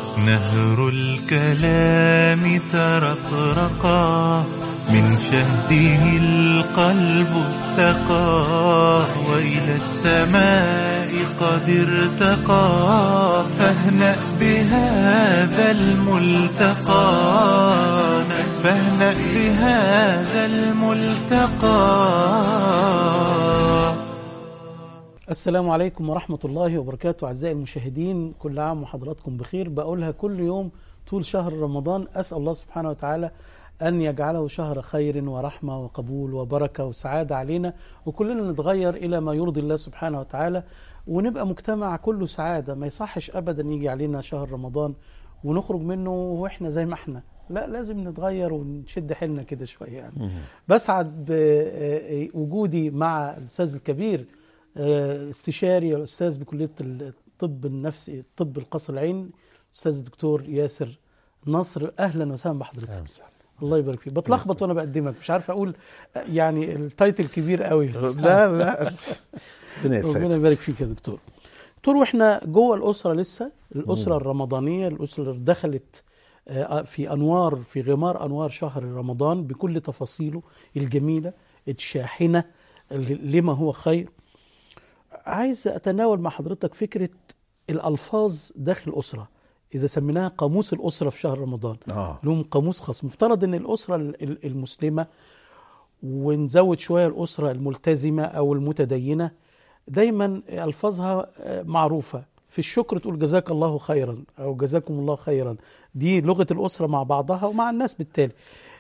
نهر الكلام ترقرقا من شهده القلب استقى وإلى السماء قد ارتقى فاهنأ بهذا الملتقى فاهنأ بهذا الملتقى السلام عليكم ورحمة الله وبركاته أعزائي المشاهدين كل عام وحضراتكم بخير بقولها كل يوم طول شهر رمضان أسأل الله سبحانه وتعالى أن يجعله شهر خير ورحمة وقبول وبركة وسعادة علينا وكلنا نتغير إلى ما يرضي الله سبحانه وتعالى ونبقى مجتمع كله سعادة ما يصحش أبدا يجي علينا شهر رمضان ونخرج منه وإحنا زي ما إحنا لا لازم نتغير ونشد حيلنا كده شوية يعني بسعد بوجودي مع الأستاذ الكبير استشاري الاستاذ بكليه الطب النفسي طب القصر العين الاستاذ الدكتور ياسر نصر اهلا وسهلا بحضرتك الله يبارك فيك بتلخبط وانا بقدمك مش عارف اقول يعني التايتل كبير قوي لا لا ربنا يبارك فيك يا دكتور دكتور واحنا جوه الاسره لسه الاسره الرمضانيه الاسره اللي دخلت في انوار في غمار انوار شهر رمضان بكل تفاصيله الجميله الشاحنه لما هو خير عايز اتناول مع حضرتك فكره الالفاظ داخل الاسره اذا سميناها قاموس الاسره في شهر رمضان آه. لهم قاموس خاص مفترض ان الاسره المسلمه ونزود شويه الاسره الملتزمه او المتدينه دايما الفاظها معروفه في الشكر تقول جزاك الله خيرا او جزاكم الله خيرا دي لغه الاسره مع بعضها ومع الناس بالتالي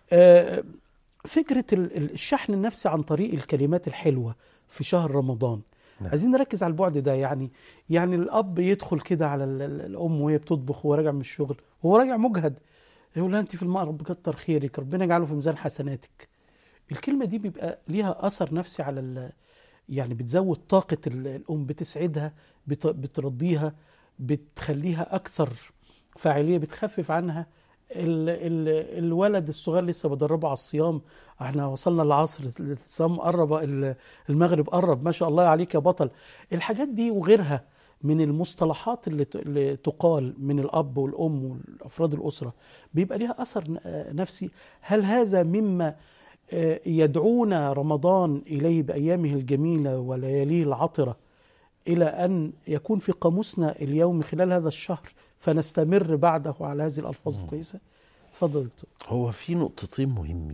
فكره الشحن النفسي عن طريق الكلمات الحلوه في شهر رمضان نعم. عايزين نركز على البعد ده يعني يعني الاب يدخل كده على الام وهي بتطبخ وهو راجع من الشغل وهو راجع مجهد يقول لها انت في المقرب كتر خيرك ربنا يجعله في ميزان حسناتك الكلمه دي بيبقى ليها اثر نفسي على يعني بتزود طاقه الام بتسعدها بترضيها بتخليها اكثر فاعليه بتخفف عنها ال ال الولد الصغير لسه بدربه على الصيام احنا وصلنا العصر الصيام قرب المغرب قرب ما شاء الله عليك يا بطل الحاجات دي وغيرها من المصطلحات اللي, اللي تقال من الاب والام والافراد الاسره بيبقى ليها اثر نفسي هل هذا مما يدعونا رمضان اليه بايامه الجميله ولياليه العطره الى ان يكون في قاموسنا اليومي خلال هذا الشهر فنستمر بعده على هذه الالفاظ الكويسه اتفضل دكتور هو في نقطتين مهمين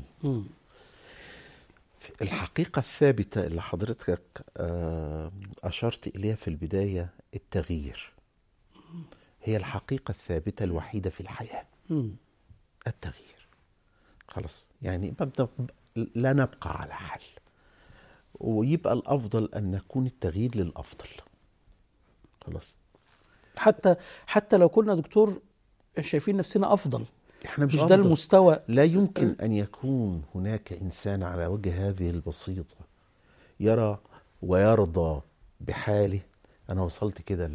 الحقيقه الثابته اللي حضرتك اشرت اليها في البدايه التغيير هي الحقيقه الثابته الوحيده في الحياه التغيير خلاص يعني مبدا لا نبقى على حال ويبقى الافضل ان نكون التغيير للافضل خلاص حتى حتى لو كنا دكتور شايفين نفسنا افضل احنا مش ده المستوى لا يمكن ان يكون هناك انسان على وجه هذه البسيطه يرى ويرضى بحاله انا وصلت كده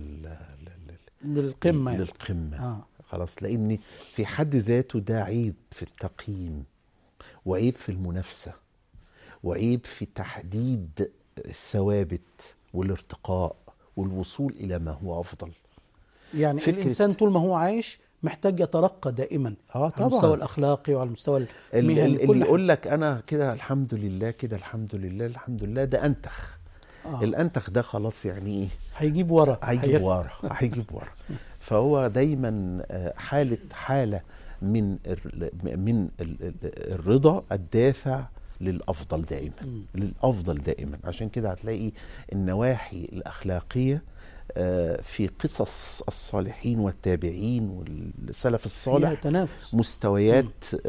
للقمه يعني. للقمه آه. خلاص لان في حد ذاته ده عيب في التقييم وعيب في المنافسه وعيب في تحديد الثوابت والارتقاء والوصول الى ما هو افضل يعني فكرة الانسان طول ما هو عايش محتاج يترقى دائما اه طبعا على المستوى الاخلاقي وعلى المستوى المهني اللي يقول لك انا كده الحمد لله كده الحمد لله الحمد لله ده انتخ آه. الانتخ ده خلاص يعني ايه هيجيب ورا هيجيب ورا هيجيب ورا فهو دايما حاله حاله من من الرضا الدافع للافضل دائما م. للافضل دائما عشان كده هتلاقي النواحي الاخلاقيه في قصص الصالحين والتابعين والسلف الصالح تنافس مستويات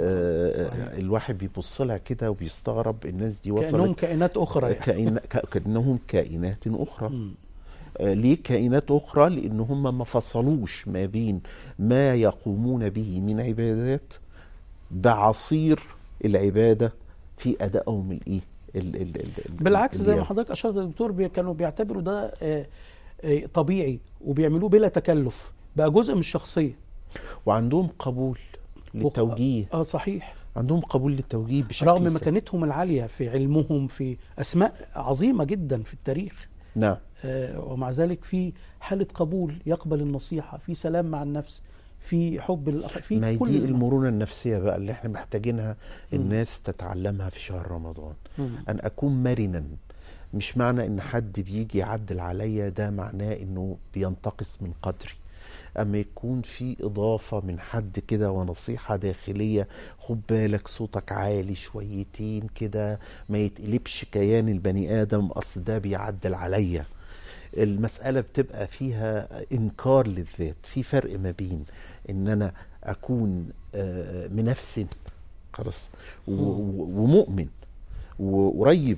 الواحد بيبص لها كده وبيستغرب الناس دي وصلت كانهم كائنات اخرى يعني. كائن كانهم كائنات اخرى م. ليه كائنات أخرى لأن هم ما فصلوش ما بين ما يقومون به من عبادات بعصير العبادة في أدائهم الإيه ال ال ال بالعكس زي ما حضرتك اشرت يا دكتور بي كانوا بيعتبروا ده آه، آه، طبيعي وبيعملوه بلا تكلف بقى جزء من الشخصيه وعندهم قبول للتوجيه اه صحيح عندهم قبول للتوجيه بشكل رغم سليم. مكانتهم العاليه في علمهم في اسماء عظيمه جدا في التاريخ نعم آه، ومع ذلك في حاله قبول يقبل النصيحه في سلام مع النفس في حب الأخ... في ما هي كل دي الم- المرونة النفسية بقى اللي احنا محتاجينها الناس تتعلمها في شهر رمضان مم. أن أكون مرنا مش معنى إن حد بيجي يعدل عليا ده معناه إنه بينتقص من قدري أما يكون في إضافة من حد كده ونصيحة داخلية خد بالك صوتك عالي شويتين كده ما يتقلبش كيان البني آدم أصل ده بيعدل عليا المسألة بتبقى فيها إنكار للذات في فرق ما بين إن أنا أكون آه، منفسن خلاص و- و- ومؤمن وقريب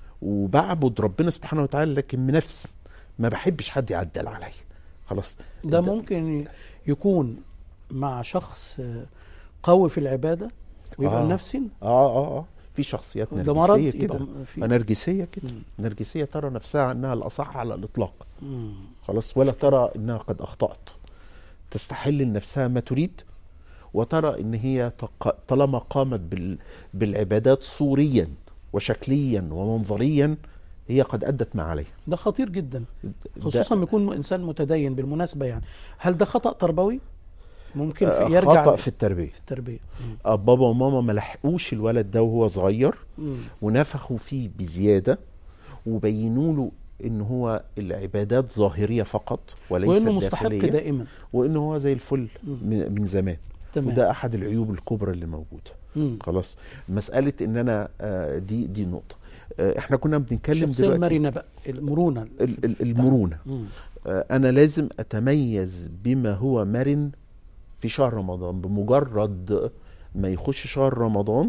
وبعبد ربنا سبحانه وتعالى لكن منفسن ما بحبش حد يعدل عليا خلاص ده ممكن ي- يكون مع شخص آه، قوي في العبادة ويبقى آه. نفسي اه اه اه في شخصيات ده مرض نرجسيه يبقى كده م- في نرجسيه كده مم. نرجسيه ترى نفسها انها الاصح على الاطلاق مم. خلاص ولا ترى انها قد اخطات تستحل لنفسها ما تريد وترى ان هي تق- طالما قامت بال... بالعبادات صوريا وشكليا ومنظريا هي قد ادت ما عليها ده خطير جدا ده- خصوصا لما يكون انسان متدين بالمناسبه يعني هل ده خطا تربوي ممكن في آه، يرجع خطا في في التربيه التربيه مم. آه، بابا وماما ما لحقوش الولد ده وهو صغير مم. ونفخوا فيه بزياده وبينوا له ان هو العبادات ظاهريه فقط وليس وانه مستحق داخلية دائما وانه هو زي الفل من, من زمان تمام وده احد العيوب الكبرى اللي موجوده مم. خلاص مساله ان انا آه، دي دي نقطه آه، احنا كنا بنتكلم الشخصيه دلوقتي المرنه بقى المرونه ال- ال- المرونه مم. آه، انا لازم اتميز بما هو مرن في شهر رمضان بمجرد ما يخش شهر رمضان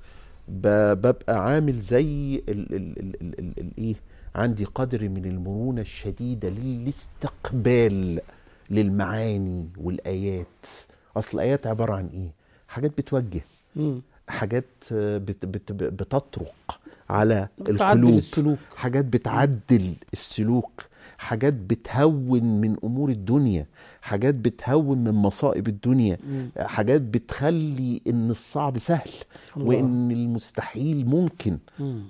ب- ببقى عامل زي ال ال ال ال ال ال ايه عندي قدر من المرونه الشديده للاستقبال للمعاني والايات اصل الايات عباره عن ايه حاجات بتوجه مم. حاجات آه، بت بت بتطرق على تعدل القلوب السلوك حاجات بتعدل السلوك حاجات بتهون من امور الدنيا حاجات بتهون من مصائب الدنيا مم. حاجات بتخلي ان الصعب سهل الله. وان المستحيل ممكن مم.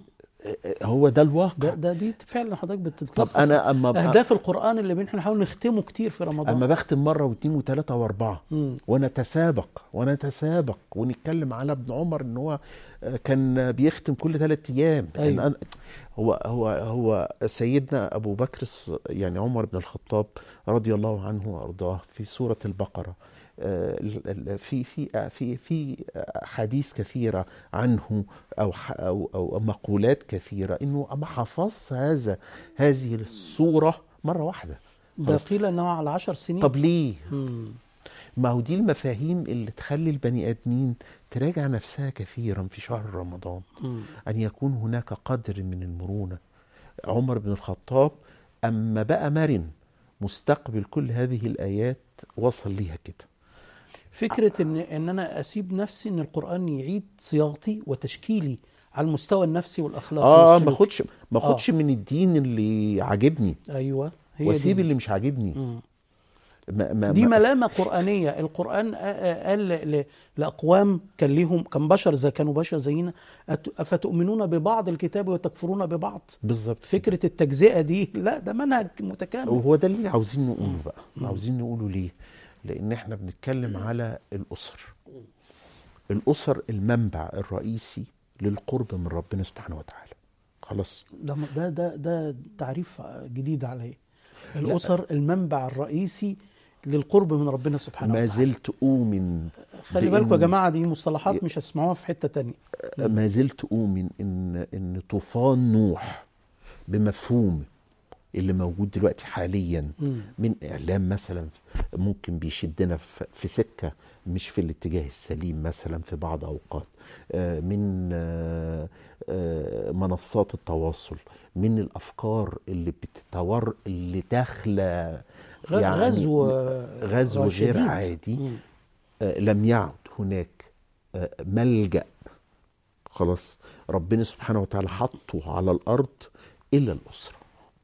هو ده ده الواقع ده دي فعلا حضرتك طب بتتلخص انا اما بقى اهداف القران اللي بنحن نحاول نختمه كتير في رمضان اما بختم مره واثنين وثلاثه واربعه مم. ونتسابق ونتسابق ونتكلم على ابن عمر ان هو آه، كان بيختم كل ثلاث ايام أيوة. أنا هو هو هو سيدنا ابو بكر الص- يعني عمر بن الخطاب رضي الله عنه وارضاه في سوره البقره آه، ال- ال- في في آه، في في حديث كثيره عنه او ح- او او مقولات كثيره انه ما حفظ هذا هذه السوره مره واحده ده خلاص. قيل انه على عشر سنين طب ليه مم. ما هو دي المفاهيم اللي تخلي البني ادمين تراجع نفسها كثيرا في شهر رمضان مم. ان يكون هناك قدر من المرونه عمر بن الخطاب اما بقى مرن مستقبل كل هذه الايات وصل ليها كده فكره ان ان انا اسيب نفسي ان القران يعيد صياغتي وتشكيلي على المستوى النفسي والاخلاقي اه ما والسلوكي. اخدش ما اخدش من الدين اللي عاجبني ايوه هي واسيب دي اللي مش عاجبني مم. ما ما دي ما ملامة قرآنية القرآن آ- آ- قال ل- ل- لأقوام كان ليهم كان بشر زي كانوا بشر زينا أت- أفتؤمنون ببعض الكتاب وتكفرون ببعض بالظبط فكرة التجزئة دي لا ده منهج متكامل وهو ده اللي عاوزين نقوله بقى عاوزين نقوله ليه لان احنا بنتكلم على الاسر الاسر المنبع الرئيسي للقرب من ربنا سبحانه وتعالى خلاص ده م- ده ده, ده تعريف جديد عليه الأسر المنبع الرئيسي للقرب من ربنا سبحانه ما وتعالى زلت اؤمن خلي بإن- بالكم يا جماعة دي مصطلحات مش هتسمعوها في حتة تانية ما زلت اؤمن ان ان طوفان نوح بمفهوم اللي موجود دلوقتي حاليا مم. من اعلام مثلا ممكن بيشدنا في في سكه مش في الاتجاه السليم مثلا في بعض اوقات آه، من آه، آه، منصات التواصل من الافكار اللي بتتور اللي داخله غ- يعني غزو غزو غير شديد. عادي مم. آه، لم يعد هناك آه، ملجأ خلاص ربنا سبحانه وتعالى حطه على الأرض إلا الأسرة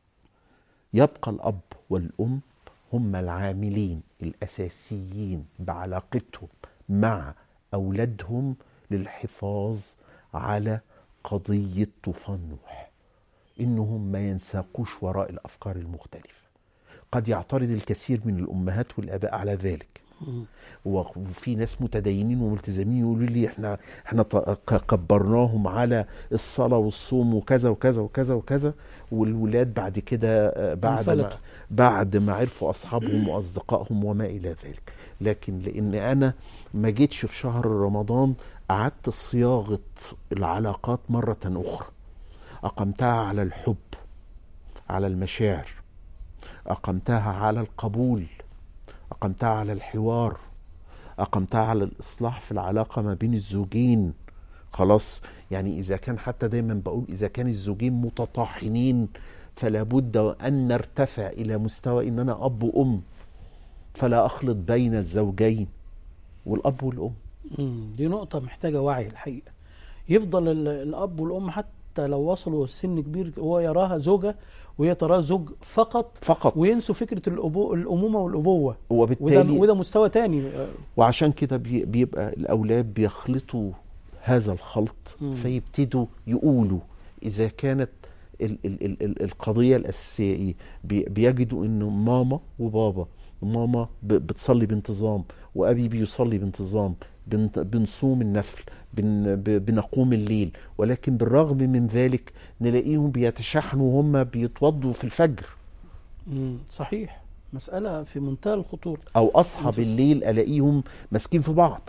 يبقى الأب والأم هم العاملين الأساسيين بعلاقتهم مع أولادهم للحفاظ على قضية طوفان نوح إنهم ما ينساقوش وراء الأفكار المختلفة قد يعترض الكثير من الأمهات والآباء على ذلك وفي ناس متدينين وملتزمين يقولوا لي احنا احنا ط- ك- كبرناهم على الصلاه والصوم وكذا وكذا وكذا وكذا والولاد بعد كده آه، بعد ما انفلتوا. بعد ما عرفوا اصحابهم واصدقائهم وما الى ذلك لكن لان انا ما جيتش في شهر رمضان قعدت صياغه العلاقات مره اخرى اقمتها على الحب على المشاعر اقمتها على القبول اقمتها على الحوار اقمتها على الاصلاح في العلاقه ما بين الزوجين خلاص يعني اذا كان حتى دايما بقول اذا كان الزوجين متطاحنين فلا بد ان نرتفع الى مستوى ان انا اب وام فلا اخلط بين الزوجين والاب والام مم. دي نقطة محتاجة وعي الحقيقة يفضل ال- الأب والأم حتى لو وصلوا سن كبير هو يراها زوجة وهي تراه زوج فقط فقط وينسوا فكرة الأبو الأمومة والأبوة وده, وبالتالي وده مستوى تاني آه، وعشان كده بي- بيبقى الاولاد بيخلطوا هذا الخلط مم. فيبتدوا يقولوا اذا كانت ال ال ال ال القضيه الاساسيه ايه بي- بيجدوا انه ماما وبابا ماما ب- بتصلي بانتظام وابي بيصلي بانتظام بن- بنصوم النفل بن ب- بنقوم الليل ولكن بالرغم من ذلك نلاقيهم بيتشحنوا وهم بيتوضوا في الفجر مم. صحيح مسألة في منتهى الخطورة او اصحى نفس- بالليل الاقيهم ماسكين في بعض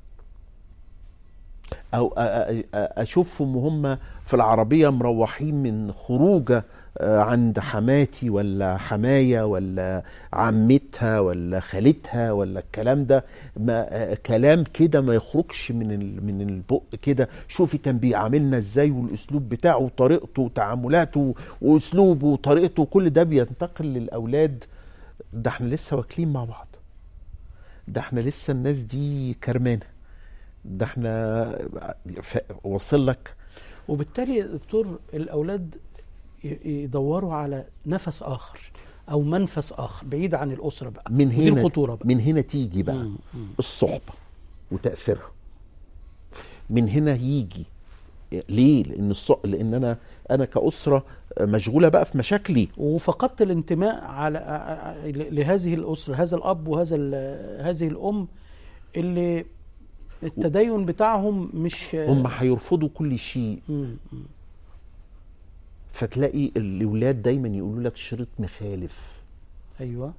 او أ- أ- أ- اشوفهم وهم في العربيه مروحين من خروجه آه، عند حماتي ولا حمايه ولا عمتها ولا خالتها ولا الكلام ده ما آه، كلام كده ما يخرجش من ال- من البق كده شوفي كان بيعاملنا ازاي والاسلوب بتاعه وطريقته وتعاملاته واسلوبه وطريقته كل ده بينتقل للاولاد ده احنا لسه واكلين مع بعض ده احنا لسه الناس دي كرمانه ده احنا ف- وصل لك وبالتالي يا دكتور الأولاد ي- يدوروا على نفس آخر أو منفس آخر بعيد عن الأسرة بقى من ودي هنا الخطورة بقى من هنا تيجي بقى مم. مم. الصحبه وتاثيرها من هنا يجي ليه لان الص... لان انا انا كاسره مشغوله بقى في مشاكلي وفقدت الانتماء على ع- ع- لهذه الأسرة هذا الأب وهذا ال- هذه الأم اللي التدين بتاعهم مش هم هيرفضوا كل شيء مم. مم. فتلاقي الاولاد دايما يقولوا لك شريط مخالف أيوه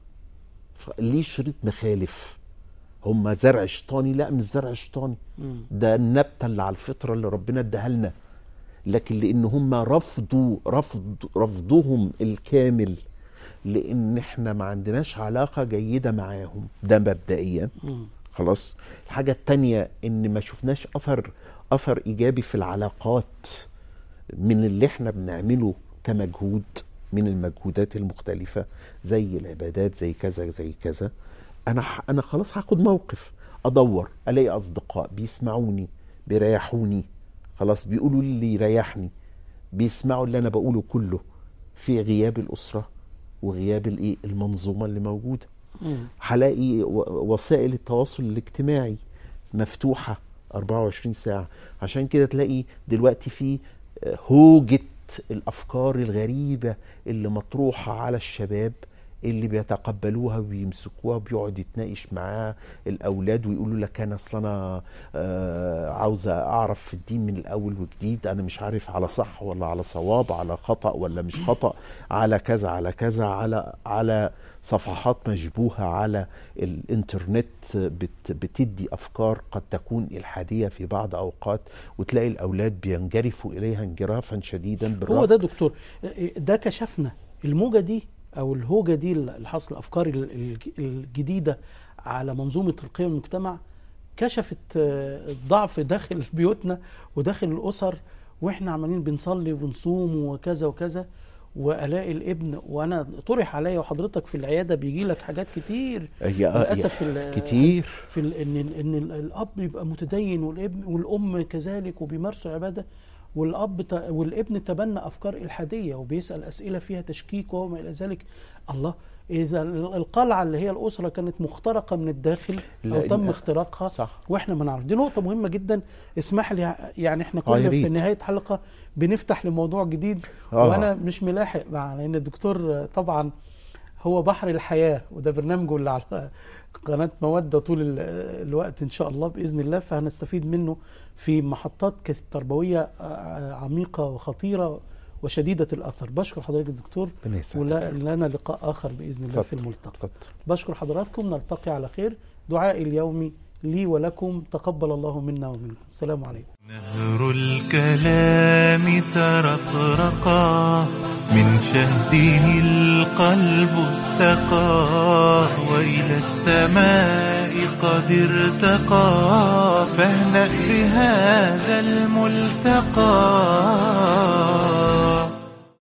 ف- ليه شريط مخالف هم زرع شيطاني لا مش زرع شيطاني مم. ده النبته اللي على الفطره اللي ربنا اداها لنا لكن لان هم رفضوا رفض رفضهم الكامل لان احنا ما عندناش علاقه جيده معاهم ده مبدئيا مم. خلاص الحاجه التانية ان ما شفناش اثر اثر ايجابي في العلاقات من اللي احنا بنعمله كمجهود من المجهودات المختلفه زي العبادات زي كذا زي كذا انا ح- انا خلاص هاخد موقف ادور الاقي اصدقاء بيسمعوني بيريحوني خلاص بيقولوا لي اللي يريحني بيسمعوا اللي انا بقوله كله في غياب الاسره وغياب الايه المنظومه اللي موجوده مم. هلاقي و- وسائل التواصل الاجتماعي مفتوحة 24 ساعة عشان كده تلاقي دلوقتي في آه، هوجة الأفكار الغريبة اللي مطروحة على الشباب اللي بيتقبلوها وبيمسكوها وبيقعد يتناقش معاه الاولاد ويقولوا لك انا اصل انا آه، عاوز اعرف في الدين من الاول وجديد انا مش عارف على صح ولا على صواب على خطا ولا مش خطا على كذا على كذا على على صفحات مشبوهه على الانترنت بت بتدي افكار قد تكون الحاديه في بعض اوقات وتلاقي الاولاد بينجرفوا اليها انجرافا شديدا هو بالرغم ده دكتور ده كشفنا الموجة دي أو الهوجة دي اللي حصل الأفكار ال- الج- الجديدة على منظومة القيم المجتمع كشفت آه، الضعف داخل بيوتنا وداخل الأسر وإحنا عمالين بنصلي وبنصوم وكذا وكذا والاقي الابن وانا طرح عليا وحضرتك في العياده بيجي لك حاجات كتير هي للاسف في ال- كتير في ال- ان ال- ان ال- الاب يبقى متدين والابن والام كذلك وبيمارسوا عباده والاب ت- والابن تبنى افكار الحاديه وبيسال اسئله فيها تشكيك وما الى ذلك الله اذا ال- القلعه اللي هي الاسره كانت مخترقه من الداخل لا، او تم لا. اختراقها صح واحنا ما نعرف دي نقطه مهمه جدا اسمح لي يعني احنا آه، يا كنا في ريت. نهايه حلقه بنفتح لموضوع جديد آه. وانا مش ملاحق مع لان الدكتور طبعا هو بحر الحياة وده برنامجه اللي على قناة مودة طول ال- الوقت إن شاء الله بإذن الله فهنستفيد منه في محطات كث- تربوية آه، عميقة وخطيرة وشديدة الأثر بشكر حضرتك الدكتور ربنا يسعدك. ولا لنا لقاء آخر بإذن الله في اتفضل. الملتقى اتفضل بشكر حضراتكم نلتقي على خير دعائي اليومي لي ولكم تقبل الله منا ومنكم السلام عليكم نهر الكلام ترقرقا من شهده القلب استقى وإلى السماء قد ارتقى فاهنأ بهذا الملتقى